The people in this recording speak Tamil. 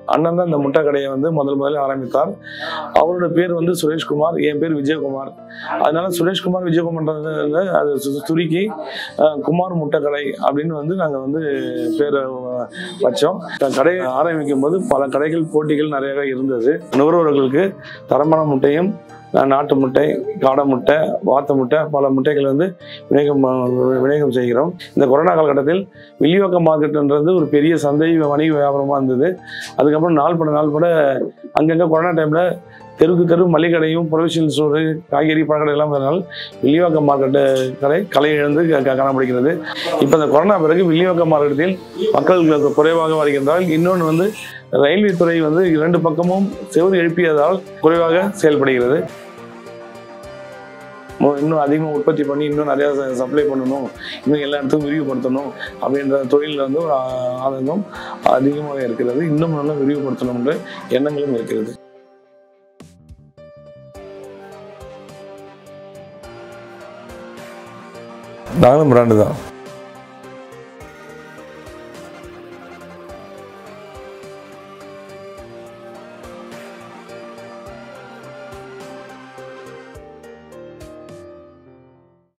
அண்ணன் தான் இந்த முட்டை கடையை வந்து முதல் முதல்ல ஆரம்பித்தார் அவரோட பேர் வந்து சுரேஷ்குமார் என் பேர் விஜயகுமார் அதனால சுரேஷ்குமார் விஜயகுமார் அது சு- சுருக்கி அஹ், குமார் முட்டை கடை அப்படின்னு வந்து நாங்கள் வந்து பேரை அஹ், வச்சோம் இந்த கடை ஆரம்பிக்கும் போது பல கடைகள் போட்டிகள் நிறையவே இருந்தது நுகர்வோர்களுக்கு தரமான முட்டையும் அஹ், நாட்டு முட்டை காடை முட்டை வாத்து முட்டை பல முட்டைகள் வந்து விநியோகம் அஹ், விநியோகம் செய்கிறோம் இந்த கொரோனா காலகட்டத்தில் வில்லிவாக்கம் மார்க்கெட்டுன்றது ஒரு பெரிய சந்தை வணிக வியாபாரமாக இருந்தது அதுக்கப்புறம் நாள் பட நாள் பட அங்கங்கே கொரோனா டைமில் தெருக்கு தெரு மளிகை கடையும் ப்ரொவிஷனல் ஸ்டோரு காய்கறி பழக்கடை எல்லாம் இருந்ததால் வில்லிவாக்கம் மார்க்கெட்டு கடை கலை இழந்து க- க- காணப்படுகிறது இப்போ இந்த கொரோனா பிறகு வில்லிவாக்கம் மார்க்கெட்டில் மக்கள் குறைவாக வருகின்றால் இன்னொன்று வந்து ரயில்வே துறை வந்து இரண்டு பக்கமும் செவ்வறு எழுப்பியதால் குறைவாக செயல்படுகிறது மோ- இன்னும் அதிகமாக உற்பத்தி பண்ணி இன்னும் நிறையா சப்ளை பண்ணணும் இன்னும் எல்லா இடத்துக்கும் விரிவுபடுத்தணும் அப்படின்ற தொழிலில் வந்து ஒரு ஆ- ஆதங்கம் அதிகமாக இருக்கிறது இன்னும் நல்லா விரிவுபடுத்தணும் என்ற எண்ணங்களும் இருக்கிறது நாங்களும் பிராண்டு தான்